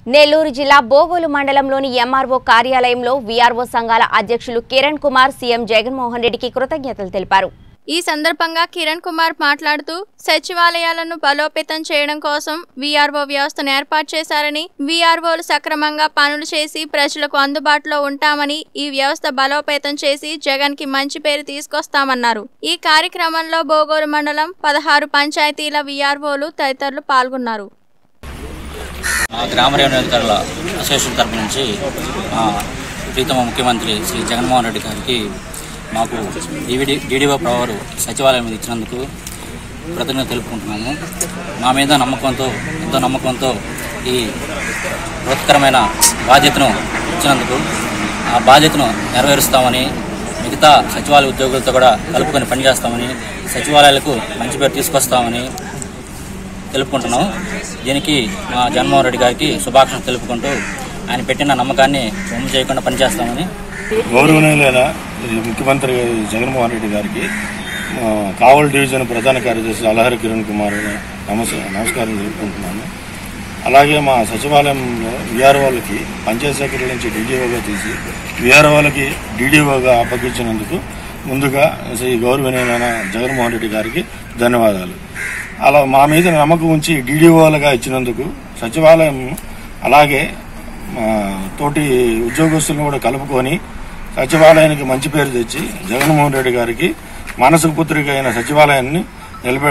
నెల్లూరు జిల్లా బోగోలు మండలంలోని ఎంఆర్ఓ కార్యాలయంలో వీఆర్ఓ సంఘాల అధ్యక్షులు కిరణ్ కుమార్ సీఎం జగన్మోహన్ రెడ్డికి కృతజ్ఞతలు తెలిపారు ఈ సందర్భంగా కిరణ్ కుమార్ మాట్లాడుతూ సచివాలయాలను బలోపేతం చేయడం కోసం వీఆర్ఓ వ్యవస్థను ఏర్పాటు చేశారని వీఆర్ఓలు సక్రమంగా పనులు చేసి ప్రజలకు అందుబాటులో ఉంటామని ఈ వ్యవస్థ బలోపేతం చేసి జగన్ కి మంచి పేరు తీసుకొస్తామన్నారు ఈ కార్యక్రమంలో బోగోలు మండలం పదహారు పంచాయతీల వీఆర్ఓలు తదితరులు పాల్గొన్నారు ఆ గ్రామ రెవెన్యూ అధికారుల అసోసియేషన్ తరపు నుంచి ఆ, ప్రీతమ ముఖ్యమంత్రి శ్రీ జగన్మోహన్ రెడ్డి గారికి మాకు డివిడి డీడీఓ పవర్ సచివాలయం మీద ఇచ్చినందుకు కృతజ్ఞత తెలుపుకుంటున్నాము మా మీద నమ్మకంతో ఎంతో నమ్మకంతో ఈ బృహత్కరమైన బాధ్యతను ఇచ్చినందుకు ఆ బాధ్యతను నెరవేరుస్తామని మిగతా సచివాలయ ఉద్యోగులతో కూడా కలుపుకొని పనిచేస్తామని సచివాలయాలకు మంచి పేరు తీసుకొస్తామని తెలుపుకుంటున్నాం దీనికి మా జగన్మోహన్ రెడ్డి గారికి శుభాకాంక్షలు తెలుపుకుంటూ ఆయన పెట్టిన నమ్మకాన్ని బొమ్మ చేయకుండా పనిచేస్తామని గౌరవనీయులైన ఈ ముఖ్యమంత్రి జగన్మోహన్ రెడ్డి గారికి ఆ, కావల్ డివిజన్ ప్రధాన కార్యదర్శి అలహరి కిరణ్ కుమార్ నమస్ నమస్కారం తెలుపుకుంటున్నాను అలాగే మా సచివాలయంలో విఆర్ఓలకి పంచాయత్ సెక్రటరీ నుంచి డీడీఓగా తీసి విఆర్ఓలకి డీడీఓగా అప్పగించినందుకు ముందుగా శ్రీ గౌరవనీయులైన జగన్మోహన్ రెడ్డి గారికి ధన్యవాదాలు అలా మా మీద నమ్మకం ఉంచి డీడీఓలుగా ఇచ్చినందుకు సచివాలయం అలాగే మా తోటి ఉద్యోగస్తులను కూడా కలుపుకొని సచివాలయానికి మంచి పేరు తెచ్చి జగన్మోహన్ రెడ్డి గారికి మానసిక పుత్రిక అయిన సచివాలయాన్ని నిలబె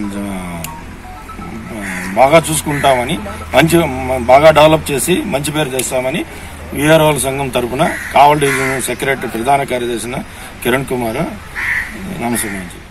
బాగా చూసుకుంటామని మంచి బాగా డెవలప్ చేసి మంచి పేరు తెస్తామని వీఆర్ఓల సంఘం తరపున కావల్ డివిజన్ సెక్రటరీ ప్రధాన కార్యదర్శి కిరణ్ కుమార్ నమస్కారం